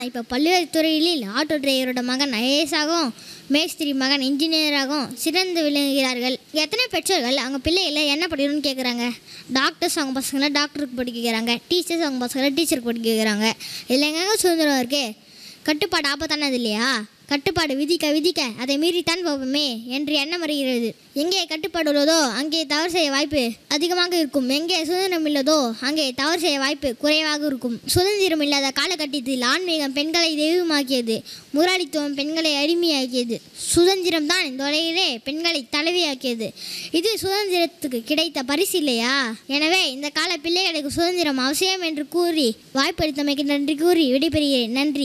இப்போ பல்வேறு துறைகளில் ஆட்டோ டிரைவரோட மகன் ஐஏஎஸாகவும் மேஸ்திரி மகன் இன்ஜினியராகவும் சிறந்து விளங்குகிறார்கள் எத்தனை பெற்றோர்கள் அவங்க பிள்ளைகளை என்ன படிக்கணும்னு கேட்குறாங்க டாக்டர்ஸ் அவங்க பசங்களை டாக்டருக்கு படிக்க வைக்கிறாங்க டீச்சர்ஸ் அவங்க பசங்களை டீச்சருக்கு படிக்க வைக்கிறாங்க இதில் எங்கெங்க சுதந்திரம் இருக்கு கட்டுப்பாடு ஆபத்தானது இல்லையா கட்டுப்பாடு விதிக்க விதிக்க அதை மீறித்தான் போவோமே என்று எண்ணம் வருகிறது எங்கே கட்டுப்பாடு உள்ளதோ அங்கே தவறு செய்ய வாய்ப்பு அதிகமாக இருக்கும் எங்கே சுதந்திரம் இல்லதோ அங்கே தவறு செய்ய வாய்ப்பு குறைவாக இருக்கும் சுதந்திரம் இல்லாத காலகட்டத்தில் ஆன்மீகம் பெண்களை தெய்வமாக்கியது முராளித்துவம் பெண்களை அடிமையாக்கியது சுதந்திரம் தான் இந்த உலகிலே பெண்களை தலைவியாக்கியது இது சுதந்திரத்துக்கு கிடைத்த பரிசு இல்லையா எனவே இந்த கால பிள்ளைகளுக்கு சுதந்திரம் அவசியம் என்று கூறி வாய்ப்பளித்தமைக்கு நன்றி கூறி விடைபெறுகிறேன் நன்றி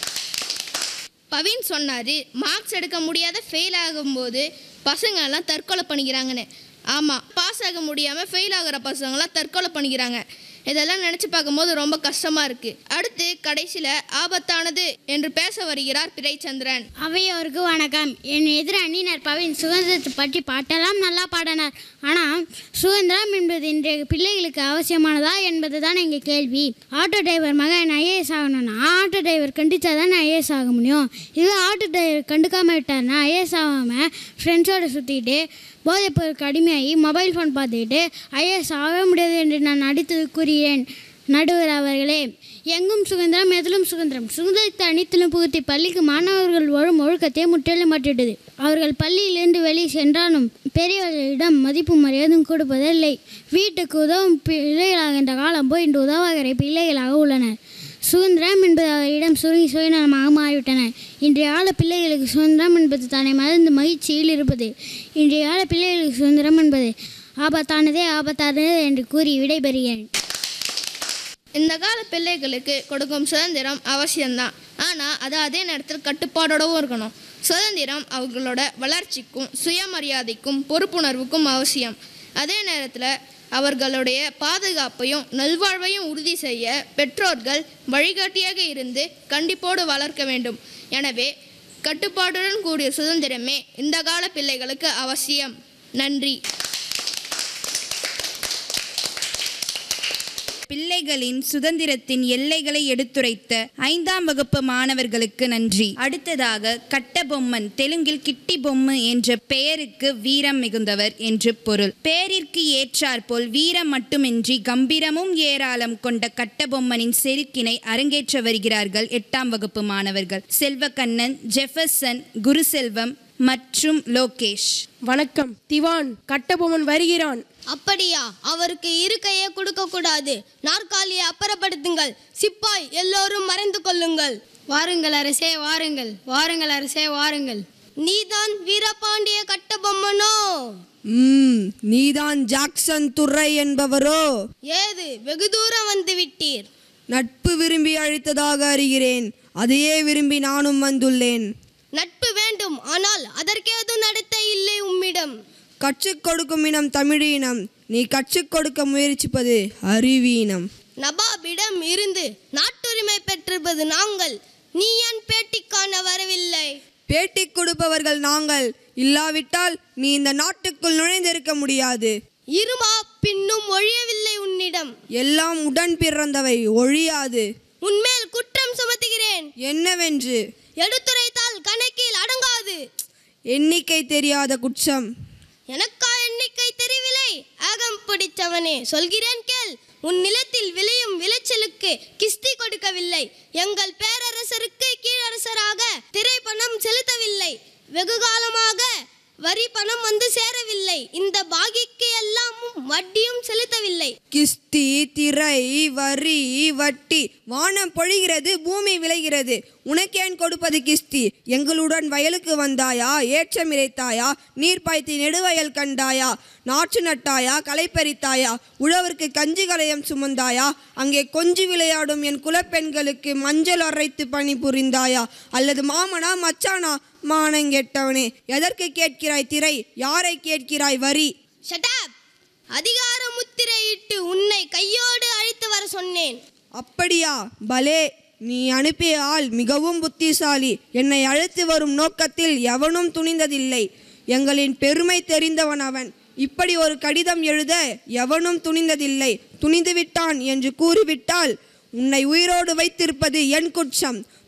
பவின் சொன்னார் மார்க்ஸ் எடுக்க முடியாத ஃபெயில் ஆகும்போது பசங்க எல்லாம் தற்கொலை பண்ணிக்கிறாங்கன்னு ஆமாம் பாஸ் ஆக முடியாமல் ஃபெயில் ஆகிற பசங்களாம் தற்கொலை பண்ணிக்கிறாங்க இதெல்லாம் நினச்சி பார்க்கும்போது ரொம்ப கஷ்டமாக இருக்குது அடுத்து கடைசியில் ஆபத்தானது என்று பேச வருகிறார் பிறைச்சந்திரன் அவையோருக்கு வணக்கம் என் எதிர அணியினர் பவின் சுதந்திரத்தை பற்றி பாட்டெல்லாம் நல்லா பாடினார் ஆனால் சுதந்திரம் என்பது இன்றைய பிள்ளைகளுக்கு அவசியமானதா என்பது தான் எங்கள் கேள்வி ஆட்டோ டிரைவர் மகன் ஐஏஎஸ் ஆகணும்னா ஆட்டோ டிரைவர் கண்டிச்சா தானே ஐஏஎஸ் ஆக முடியும் இது ஆட்டோ டிரைவர் கண்டுக்காம விட்டார்னா ஐஏஎஸ் ஆகாமல் ஃப்ரெண்ட்ஸோடு சுற்றிட்டு போதைப் பொருளுக்கு அடிமையாகி மொபைல் ஃபோன் பார்த்துக்கிட்டு ஐஏஎஸ் ஆக முடியாது என்று நான் அடித்து கூறுகிறேன் நடுவர் அவர்களே எங்கும் சுதந்திரம் எதிலும் சுதந்திரம் சுதந்திரத்தை அனைத்திலும் புகுத்தி பள்ளிக்கு மாணவர்கள் வரும் ஒழுக்கத்தை முற்றிலும் மாற்றிவிட்டது அவர்கள் பள்ளியிலிருந்து வெளியே சென்றாலும் பெரியவர்களிடம் மதிப்பு மரியாதையும் கொடுப்பதில்லை வீட்டுக்கு உதவும் பிள்ளைகளாகின்ற காலம் போய் இன்று உதவாகிற பிள்ளைகளாக உள்ளனர் சுதந்திரம் என்பது அவரிடம் சுருங்கி சுயநலமாக மாறிவிட்டன இன்றைய கால பிள்ளைகளுக்கு சுதந்திரம் என்பது தன்னை மறந்து மகிழ்ச்சியில் இருப்பது இன்றைய கால பிள்ளைகளுக்கு சுதந்திரம் என்பது ஆபத்தானதே ஆபத்தானது என்று கூறி விடைபெறுகிறேன் இந்த கால பிள்ளைகளுக்கு கொடுக்கும் சுதந்திரம் அவசியம்தான் ஆனால் அது அதே நேரத்தில் கட்டுப்பாடோடவும் இருக்கணும் சுதந்திரம் அவர்களோட வளர்ச்சிக்கும் சுயமரியாதைக்கும் பொறுப்புணர்வுக்கும் அவசியம் அதே நேரத்தில் அவர்களுடைய பாதுகாப்பையும் நல்வாழ்வையும் உறுதி செய்ய பெற்றோர்கள் வழிகாட்டியாக இருந்து கண்டிப்போடு வளர்க்க வேண்டும் எனவே கட்டுப்பாடுடன் கூடிய சுதந்திரமே இந்த கால பிள்ளைகளுக்கு அவசியம் நன்றி பிள்ளைகளின் சுதந்திரத்தின் எல்லைகளை எடுத்துரைத்த ஐந்தாம் வகுப்பு மாணவர்களுக்கு நன்றி அடுத்ததாக கட்டபொம்மன் தெலுங்கில் கிட்டி பொம்மு என்ற பெயருக்கு வீரம் மிகுந்தவர் என்று பொருள் பெயரிற்கு ஏற்றாற்போல் வீரம் மட்டுமின்றி கம்பீரமும் ஏராளம் கொண்ட கட்டபொம்மனின் செருக்கினை அரங்கேற்ற வருகிறார்கள் எட்டாம் வகுப்பு மாணவர்கள் செல்வக்கண்ணன் ஜெஃபர்சன் குருசெல்வம் மற்றும் லோகேஷ் வணக்கம் திவான் கட்டபொம்மன் வருகிறான் அப்படியா அவருக்கு இருக்கையே கொடுக்க கூடாது நாற்காலியை அப்புறப்படுத்துங்கள் சிப்பாய் எல்லோரும் மறைந்து கொள்ளுங்கள் வாருங்கள் அரசே வாருங்கள் வாருங்கள் அரசே வாருங்கள் நீதான் வீரபாண்டிய கட்டபொம்மனோ ம் நீதான் ஜாக்சன் துரை என்பவரோ ஏது வெகு தூரம் வந்து விட்டீர் நட்பு விரும்பி அழைத்ததாக அறிகிறேன் அதையே விரும்பி நானும் வந்துள்ளேன் நட்பு வேண்டும் ஆனால் அதற்கேது நடத்தை இல்லை உம்மிடம் கற்றுக் கொடுக்கும் இனம் தமிழீனம் நீ கற்றுக் கொடுக்க முயற்சிப்பது அறிவீனம் நவாபிடம் இருந்து நாட்டுரிமை பெற்றிருப்பது நாங்கள் நீ ஏன் பேட்டி காண வரவில்லை பேட்டி கொடுப்பவர்கள் நாங்கள் இல்லாவிட்டால் நீ இந்த நாட்டுக்குள் நுழைந்திருக்க முடியாது இருமா பின்னும் ஒழியவில்லை உன்னிடம் எல்லாம் உடன் பிறந்தவை ஒழியாது உன்மேல் குற்றம் சுமத்துகிறேன் என்னவென்று எடுத்துரைத்தால் கணக்கில் அடங்காது எண்ணிக்கை தெரியாத குற்றம் எனக்கா எண்ணிக்கை தெரியவில்லை ஆகம் பிடித்தவனே சொல்கிறேன் கேள் உன் நிலத்தில் விளையும் விளைச்சலுக்கு கிஸ்தி கொடுக்கவில்லை எங்கள் பேரரசருக்கு கீழரசராக திரைப்பணம் செலுத்தவில்லை வெகு காலமாக வரி பணம் வந்து சேரவில்லை இந்த பாகிக்கு எல்லாமும் வட்டியும் செலுத்தவில்லை கிஸ்தி திரை வரி வட்டி வானம் பொழிகிறது பூமி விளைகிறது உனக்கேன் கொடுப்பது கிஸ்தி எங்களுடன் வயலுக்கு வந்தாயா ஏற்றம் இறைத்தாயா நீர் பாய்த்தி நெடுவயல் கண்டாயா நாற்று நட்டாயா களை பறித்தாயா உழவருக்கு கஞ்சி கலையம் சுமந்தாயா அங்கே கொஞ்சி விளையாடும் என் குலப்பெண்களுக்கு மஞ்சள் அரைத்து பணி புரிந்தாயா அல்லது மாமனா மச்சானா மானங்கெட்டவனே எதற்கு கேட்கிறாய் திரை யாரை கேட்கிறாய் வரி ஷட்டாப் அதிகார முத்திரையிட்டு உன்னை கையோடு அழைத்து வர சொன்னேன் அப்படியா பலே நீ அனுப்பிய ஆள் மிகவும் புத்திசாலி என்னை அழைத்து வரும் நோக்கத்தில் எவனும் துணிந்ததில்லை எங்களின் பெருமை தெரிந்தவன் அவன் இப்படி ஒரு கடிதம் எழுத எவனும் துணிந்ததில்லை துணிந்து விட்டான் என்று கூறிவிட்டால் உன்னை உயிரோடு வைத்திருப்பது என் குற்றம்